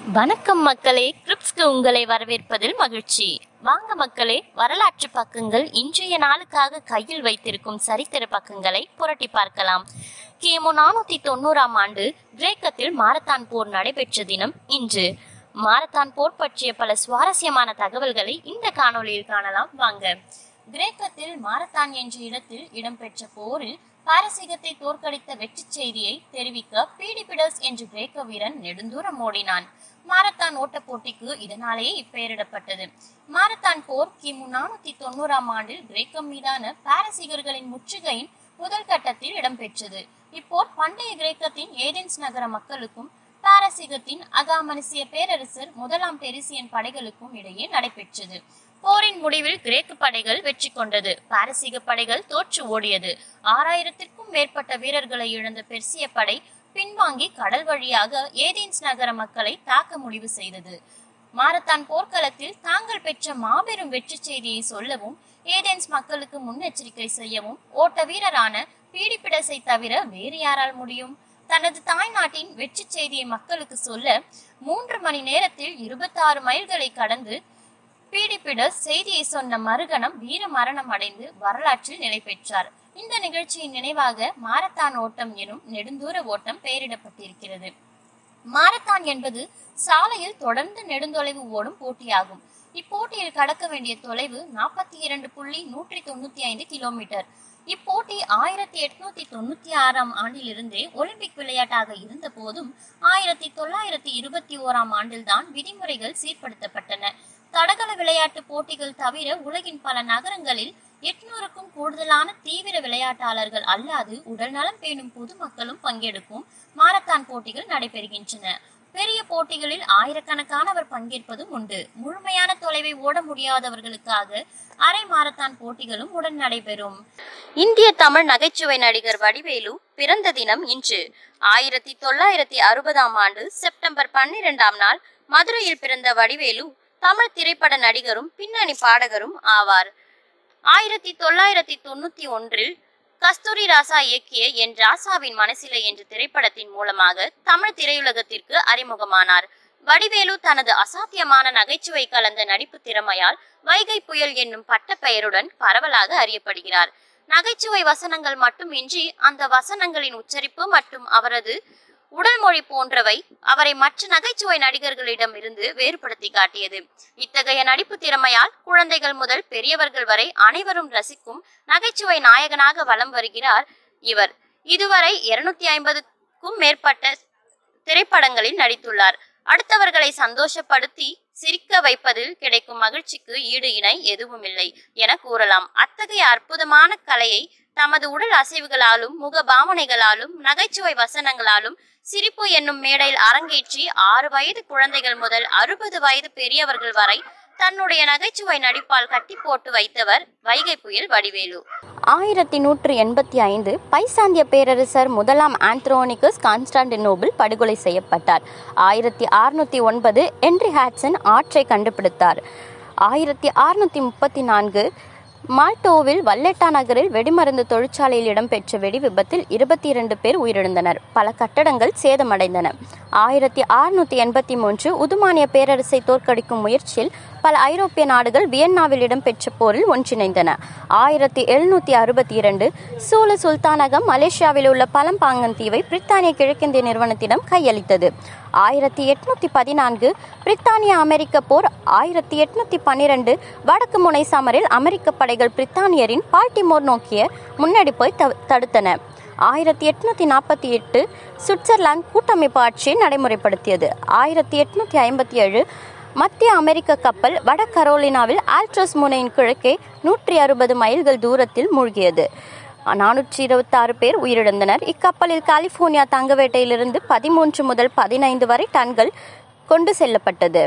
வணக்கம் மக்களே கிரிப்ஸ்க்கு உங்களை வரவேற்பதில் மகிழ்ச்சி வாங்க மக்களே வரலாற்று பக்கங்கள் இன்றைய நாளுக்காக கையில் வைத்திருக்கும் சரித்திர பக்கங்களை புரட்டி பார்க்கலாம் கிமு நானூத்தி தொண்ணூறாம் ஆண்டு கிரேக்கத்தில் மாரத்தான் போர் நடைபெற்ற தினம் இன்று மாரத்தான் போர் பற்றிய பல சுவாரஸ்யமான தகவல்களை இந்த காணொளியில் காணலாம் வாங்க கிரேக்கத்தில் மாரத்தான் என்ற இடத்தில் இடம்பெற்ற போரில் பாரசீகத்தை தோற்கடித்த வெற்றி செய்தியை தெரிவிக்க பீடிபிடஸ் என்ற கிரேக்க வீரன் நெடுந்தூரம் ஓடினான் மாரத்தான் ஓட்டப் போட்டிக்கு இதனாலேயே இப்பெயரிடப்பட்டது மாரத்தான் போர் கிமு நானூத்தி தொண்ணூறாம் ஆண்டில் கிரேக்கம் மீதான பாரசீகர்களின் முற்றுகையின் முதல் கட்டத்தில் இடம்பெற்றது இப்போர் பண்டைய கிரேக்கத்தின் ஏதென்ஸ் நகர மக்களுக்கும் பாரசீகத்தின் அகாமனிசிய பேரரசர் முதலாம் பெரிசியன் படைகளுக்கும் இடையே நடைபெற்றது போரின் முடிவில் கிரேக்க படைகள் வெற்றி கொண்டது பாரசீக படைகள் தோற்று ஓடியது ஆறாயிரத்திற்கும் மேற்பட்ட வீரர்களை இழந்த பெர்சிய படை பின்வாங்கி கடல் வழியாக ஏதென்ஸ் நகர மக்களை தாக்க முடிவு செய்தது மாரத்தான் போர்க்களத்தில் தாங்கள் பெற்ற மாபெரும் வெற்றி செய்தியை சொல்லவும் ஏதென்ஸ் மக்களுக்கு முன்னெச்சரிக்கை செய்யவும் ஓட்ட வீரரான பீடிபிடஸை தவிர வேறு யாரால் முடியும் தனது தாய்நாட்டின் வெற்றி செய்தியை மக்களுக்கு சொல்ல மூன்று மணி நேரத்தில் இருபத்தாறு மைல்களை கடந்து பீடிபிடஸ் செய்தியை சொன்ன மறுகணம் வீர மரணம் அடைந்து வரலாற்றில் நிலை பெற்றார் இந்த நிகழ்ச்சியின் நினைவாக மாரத்தான் ஓட்டம் எனும் நெடுந்தூர ஓட்டம் பெயரிடப்பட்டிருக்கிறது மாரத்தான் என்பது சாலையில் தொடர்ந்து நெடுந்தொலைவு ஓடும் போட்டியாகும் இப்போட்டியில் கடக்க வேண்டிய தொலைவு நாற்பத்தி இரண்டு புள்ளி நூற்றி தொண்ணூத்தி ஐந்து கிலோமீட்டர் இப்போட்டி ஆயிரத்தி எட்நூத்தி தொண்ணூத்தி ஆறாம் ஆண்டிலிருந்தே ஒலிம்பிக் விளையாட்டாக இருந்த போதும் ஆயிரத்தி தொள்ளாயிரத்தி இருபத்தி ஓராம் ஆண்டில்தான் விதிமுறைகள் சீர்படுத்தப்பட்டன தடகள விளையாட்டு போட்டிகள் தவிர உலகின் பல நகரங்களில் எட்நூறுக்கும் கூடுதலான தீவிர விளையாட்டாளர்கள் அல்லாது உடல்நலம் பேணும் பொதுமக்களும் பங்கெடுக்கும் மாரத்தான் போட்டிகள் நடைபெறுகின்றன பெரிய போட்டிகளில் ஆயிரக்கணக்கானவர் பங்கேற்பதும் உண்டு முழுமையான தொலைவை ஓட முடியாதவர்களுக்காக அரை மாரத்தான் போட்டிகளும் உடன் நடைபெறும் இந்திய தமிழ் நகைச்சுவை நடிகர் வடிவேலு பிறந்த தினம் இன்று ஆயிரத்தி தொள்ளாயிரத்தி அறுபதாம் ஆண்டு செப்டம்பர் பன்னிரெண்டாம் நாள் மதுரையில் பிறந்த வடிவேலு தமிழ் திரைப்பட நடிகரும் பின்னணி பாடகரும் ஆவார் ஆயிரத்தி தொள்ளாயிரத்தி தொண்ணூத்தி ஒன்றில் கஸ்தூரி ராசா இயக்கிய என் ராசாவின் மனசிலை என்ற திரைப்படத்தின் மூலமாக தமிழ் திரையுலகத்திற்கு அறிமுகமானார் வடிவேலு தனது அசாத்தியமான நகைச்சுவை கலந்த நடிப்பு திறமையால் வைகை புயல் என்னும் பட்ட பெயருடன் பரவலாக அறியப்படுகிறார் நகைச்சுவை வசனங்கள் மட்டுமின்றி அந்த வசனங்களின் உச்சரிப்பு மற்றும் அவரது உடல் மொழி போன்றவை அவரை மற்ற நகைச்சுவை நடிகர்களிடம் இருந்து வேறுபடுத்தி காட்டியது இத்தகைய நடிப்பு திறமையால் குழந்தைகள் முதல் பெரியவர்கள் வரை அனைவரும் ரசிக்கும் நகைச்சுவை நாயகனாக வலம் வருகிறார் இவர் இதுவரை இருநூத்தி ஐம்பதுக்கும் மேற்பட்ட திரைப்படங்களில் நடித்துள்ளார் அடுத்தவர்களை சந்தோஷப்படுத்தி சிரிக்க வைப்பதில் கிடைக்கும் மகிழ்ச்சிக்கு ஈடு இணை எதுவும் இல்லை என கூறலாம் அத்தகைய அற்புதமான கலையை தமது உடல் அசைவுகளாலும் முக பாவனைகளாலும் நகைச்சுவை வசனங்களாலும் சிரிப்பு என்னும் மேடையில் அரங்கேற்றி ஆறு வயது குழந்தைகள் முதல் அறுபது வயது பெரியவர்கள் வரை தன்னுடைய நகைச்சுவை நடிப்பால் கட்டி போட்டு வைத்தவர் வைகை புயல் வடிவேலு ஆயிரத்தி நூற்று எண்பத்தி ஐந்து பைசாந்திய பேரரசர் முதலாம் ஆந்த்ரோனிகஸ் கான்ஸ்டாண்டினோபிள் படுகொலை செய்யப்பட்டார் ஆயிரத்தி அறுநூத்தி ஒன்பது என்ரி ஹாட்சன் ஆற்றை கண்டுபிடித்தார் ஆயிரத்தி அறுநூத்தி முப்பத்தி நான்கு மால்டோவில் வல்லெட்டா நகரில் வெடிமருந்து தொழிற்சாலையில் இடம்பெற்ற வெடி விபத்தில் இருபத்தி இரண்டு பேர் உயிரிழந்தனர் பல கட்டடங்கள் சேதமடைந்தன ஆயிரத்தி அறுநூத்தி எண்பத்தி மூன்று உதுமானிய பேரரசை தோற்கடிக்கும் முயற்சியில் பல ஐரோப்பிய நாடுகள் வியன்னாவில் இடம்பெற்ற போரில் ஒன்றிணைந்தன ஆயிரத்தி எழுநூத்தி அறுபத்தி இரண்டு சூல சுல்தானகம் மலேசியாவில் உள்ள பழம்பாங்கன் தீவை பிரித்தானிய கிழக்கிந்திய நிறுவனத்திடம் கையளித்தது ஆயிரத்தி எட்நூத்தி பதினான்கு பிரித்தானிய அமெரிக்க போர் ஆயிரத்தி எட்நூத்தி பன்னிரண்டு வடக்கு முனை சமரில் அமெரிக்க படைகள் பிரித்தானியரின் பால்டிமோர் நோக்கிய முன்னெடுப்பை த- தடுத்தன ஆயிரத்தி எட்நூத்தி நாற்பத்தி எட்டு சுவிட்சர்லாந்து கூட்டமைப்பு ஆட்சியை நடைமுறைப்படுத்தியது ஆயிரத்தி எட்நூத்தி ஐம்பத்தி ஏழு மத்திய அமெரிக்க கப்பல் வட கரோலினாவில் ஆல்ட்ரஸ் முனையின் கிழக்கே நூற்றி அறுபது மைல்கள் தூரத்தில் மூழ்கியது நானூற்றி இருபத்தாறு பேர் உயிரிழந்தனர் இக்கப்பலில் கலிபோர்னியா தங்கவேட்டையிலிருந்து பதிமூன்று முதல் பதினைந்து வரை டன்கள் கொண்டு செல்லப்பட்டது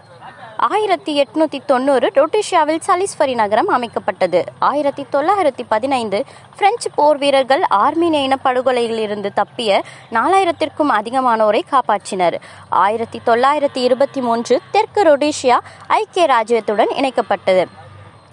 ஆயிரத்தி எட்நூத்தி தொண்ணூறு ரொட்டேஷியாவில் சலிஸ்வரி நகரம் அமைக்கப்பட்டது ஆயிரத்தி தொள்ளாயிரத்தி பதினைந்து பிரெஞ்சு போர் வீரர்கள் ஆர்மீனிய இனப்படுகொலையிலிருந்து தப்பிய நாலாயிரத்திற்கும் அதிகமானோரை காப்பாற்றினர் ஆயிரத்தி தொள்ளாயிரத்தி இருபத்தி மூன்று தெற்கு ரொடேஷியா ஐக்கிய ராஜ்யத்துடன் இணைக்கப்பட்டது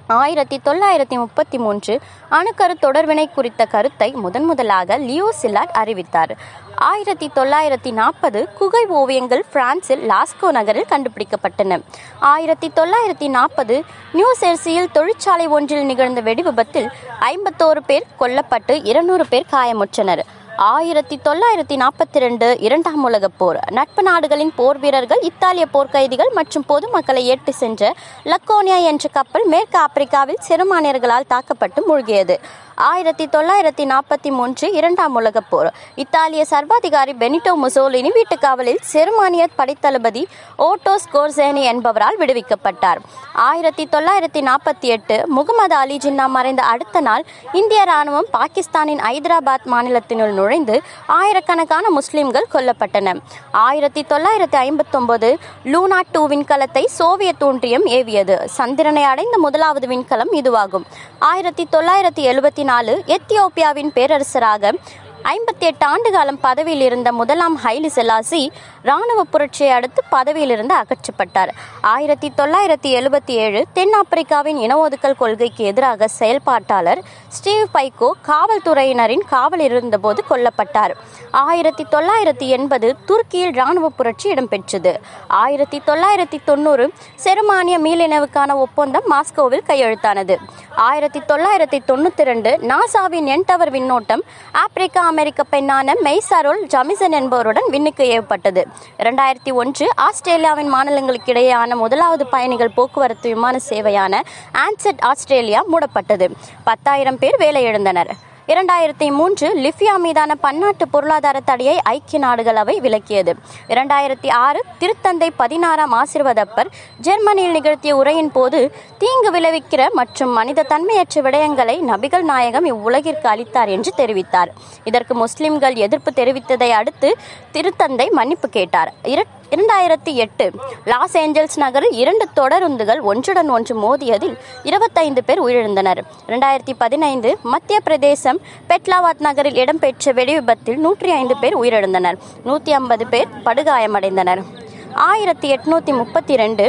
ஆயிரத்தி தொள்ளாயிரத்தி முப்பத்தி மூன்று அணுக்கரு தொடர்வினை குறித்த கருத்தை முதன் முதலாக லியோ சில்லாட் அறிவித்தார் ஆயிரத்தி தொள்ளாயிரத்தி நாற்பது குகை ஓவியங்கள் பிரான்சில் லாஸ்கோ நகரில் கண்டுபிடிக்கப்பட்டன ஆயிரத்தி தொள்ளாயிரத்தி நாற்பது நியூ செர்சியில் தொழிற்சாலை ஒன்றில் நிகழ்ந்த வெடிவிபத்தில் ஐம்பத்தோரு பேர் கொல்லப்பட்டு இருநூறு பேர் காயமுற்றனர் ஆயிரத்தி தொள்ளாயிரத்தி நாற்பத்தி ரெண்டு இரண்டாம் உலகப் போர் நட்பு நாடுகளின் போர் வீரர்கள் இத்தாலிய போர்க்கைதிகள் மற்றும் பொதுமக்களை ஏற்றி சென்ற லக்கோனியா என்ற கப்பல் மேற்கு ஆப்பிரிக்காவில் செருமானியர்களால் தாக்கப்பட்டு மூழ்கியது ஆயிரத்தி தொள்ளாயிரத்தி நாற்பத்தி மூன்று இரண்டாம் உலகப் போர் இத்தாலிய சர்வாதிகாரி பெனிட்டோ முசோலினி வீட்டுக்காவலில் செருமானிய படைத்தளபதி ஓட்டோ ஸ்கோர்சேனி என்பவரால் விடுவிக்கப்பட்டார் ஆயிரத்தி தொள்ளாயிரத்தி நாற்பத்தி எட்டு முகமது அலி ஜின்னா மறைந்த அடுத்த நாள் இந்திய ராணுவம் பாகிஸ்தானின் ஐதராபாத் மாநிலத்தினுள் நுழைந்து ஆயிரக்கணக்கான முஸ்லிம்கள் கொல்லப்பட்டன ஆயிரத்தி தொள்ளாயிரத்தி ஐம்பத்தொன்பது லூனா டூ விண்கலத்தை சோவியத் ஒன்றியம் ஏவியது சந்திரனை அடைந்த முதலாவது விண்கலம் இதுவாகும் ஆயிரத்தி தொள்ளாயிரத்தி எழுபத்தி நாலு எத்தியோப்பியாவின் பேரரசராக ஐம்பத்தி எட்டு ஆண்டு காலம் பதவியில் இருந்த முதலாம் ஹைலி செலாசி இராணுவ புரட்சியை அடுத்து பதவியிலிருந்து அகற்றப்பட்டார் ஆயிரத்தி தொள்ளாயிரத்தி எழுபத்தி ஏழு தென்னாப்பிரிக்காவின் இன ஒதுக்கல் கொள்கைக்கு எதிராக செயல்பாட்டாளர் ஸ்டீவ் பைகோ காவல்துறையினரின் காவலில் இருந்தபோது கொல்லப்பட்டார் ஆயிரத்தி தொள்ளாயிரத்தி எண்பது துருக்கியில் இராணுவ புரட்சி இடம்பெற்றது ஆயிரத்தி தொள்ளாயிரத்தி தொண்ணூறு செருமானிய மீளினவுக்கான ஒப்பந்தம் மாஸ்கோவில் கையெழுத்தானது ஆயிரத்தி தொள்ளாயிரத்தி தொண்ணூற்றி ரெண்டு நாசாவின் என் டவர் விண்ணோட்டம் ஆப்பிரிக்கா அமெரிக்க பெண்ணான மெய்சாரோல் ஜமிசன் என்பவருடன் விண்ணுக்கு ஏவப்பட்டது இரண்டாயிரத்தி ஒன்று ஆஸ்திரேலியாவின் மாநிலங்களுக்கு இடையேயான முதலாவது பயணிகள் போக்குவரத்து விமான சேவையான ஆன்செட் ஆஸ்திரேலியா மூடப்பட்டது பத்தாயிரம் பேர் வேலையிழந்தனர் இரண்டாயிரத்தி மூன்று லிபியா மீதான பன்னாட்டு பொருளாதார தடையை ஐக்கிய நாடுகள் அவை விலக்கியது இரண்டாயிரத்தி ஆறு திருத்தந்தை பதினாறாம் ஆசிர்வதப்பர் ஜெர்மனியில் நிகழ்த்திய உரையின் போது தீங்கு விளைவிக்கிற மற்றும் மனித தன்மையற்ற விடயங்களை நபிகள் நாயகம் இவ்வுலகிற்கு அளித்தார் என்று தெரிவித்தார் இதற்கு முஸ்லிம்கள் எதிர்ப்பு தெரிவித்ததை அடுத்து திருத்தந்தை மன்னிப்பு கேட்டார் இர- இரண்டாயிரத்தி எட்டு லாஸ் ஏஞ்சல்ஸ் நகரில் இரண்டு தொடருந்துகள் ஒன்றுடன் ஒன்று மோதியதில் இருபத்தைந்து பேர் உயிரிழந்தனர் இரண்டாயிரத்தி பதினைந்து மத்திய பிரதேசம் பெட்லாவாத் நகரில் இடம்பெற்ற வெடிவிபத்தில் நூற்றி ஐந்து பேர் உயிரிழந்தனர் நூற்றி ஐம்பது பேர் படுகாயமடைந்தனர் ஆயிரத்தி எட்நூற்றி முப்பத்தி ரெண்டு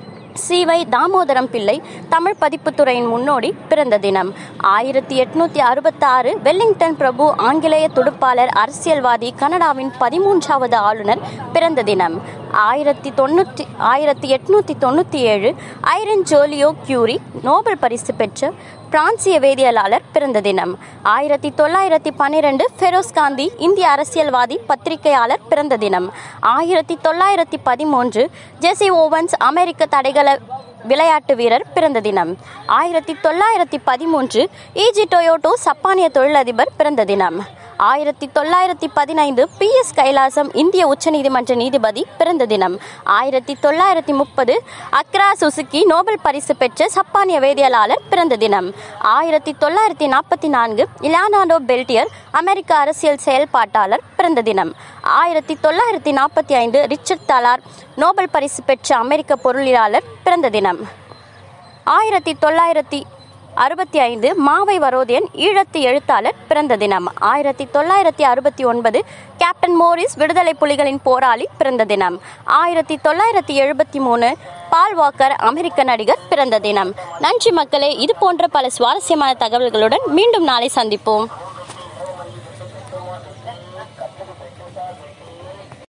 சிவை தாமோதரம் பிள்ளை தமிழ் பதிப்புத்துறையின் முன்னோடி பிறந்த தினம் ஆயிரத்தி எட்நூத்தி அறுபத்தாறு வெல்லிங்டன் பிரபு ஆங்கிலேய துடுப்பாளர் அரசியல்வாதி கனடாவின் பதிமூன்றாவது ஆளுநர் பிறந்த தினம் ஆயிரத்தி தொண்ணூற்றி ஆயிரத்தி எட்நூத்தி தொண்ணூற்றி ஏழு ஐரன் ஜோலியோ கியூரி நோபல் பரிசு பெற்ற பிரான்சிய வேதியியலாளர் பிறந்த தினம் ஆயிரத்தி தொள்ளாயிரத்தி பன்னிரெண்டு ஃபெரோஸ் காந்தி இந்திய அரசியல்வாதி பத்திரிகையாளர் பிறந்த தினம் ஆயிரத்தி தொள்ளாயிரத்தி பதிமூன்று ஜெசி ஓவன்ஸ் அமெரிக்க தடைகள விளையாட்டு வீரர் பிறந்த தினம் ஆயிரத்தி தொள்ளாயிரத்தி பதிமூன்று ஈஜி டொயோட்டோ சப்பானிய தொழிலதிபர் பிறந்த தினம் ஆயிரத்தி தொள்ளாயிரத்தி பதினைந்து பி எஸ் கைலாசம் இந்திய உச்சநீதிமன்ற நீதிபதி பிறந்த தினம் ஆயிரத்தி தொள்ளாயிரத்தி முப்பது அக்ரா சுசுகி நோபல் பரிசு பெற்ற சப்பானிய வேதியியலாளர் பிறந்த தினம் ஆயிரத்தி தொள்ளாயிரத்தி நாற்பத்தி நான்கு இலானாடோ பெல்டியர் அமெரிக்க அரசியல் செயல்பாட்டாளர் பிறந்த தினம் ஆயிரத்தி தொள்ளாயிரத்தி நாற்பத்தி ஐந்து ரிச்சர்ட் தலார் நோபல் பரிசு பெற்ற அமெரிக்க பொருளியலாளர் பிறந்த தினம் ஆயிரத்தி தொள்ளாயிரத்தி அறுபத்தி ஐந்து மாவை வரோதியன் ஈழத்து எழுத்தாளர் பிறந்த தினம் ஆயிரத்தி தொள்ளாயிரத்தி அறுபத்தி ஒன்பது கேப்டன் மோரிஸ் விடுதலை புலிகளின் போராளி பிறந்த தினம் ஆயிரத்தி தொள்ளாயிரத்தி எழுபத்தி மூணு பால் வாக்கர் அமெரிக்க நடிகர் பிறந்த தினம் நன்றி மக்களே இது போன்ற பல சுவாரஸ்யமான தகவல்களுடன் மீண்டும் நாளை சந்திப்போம்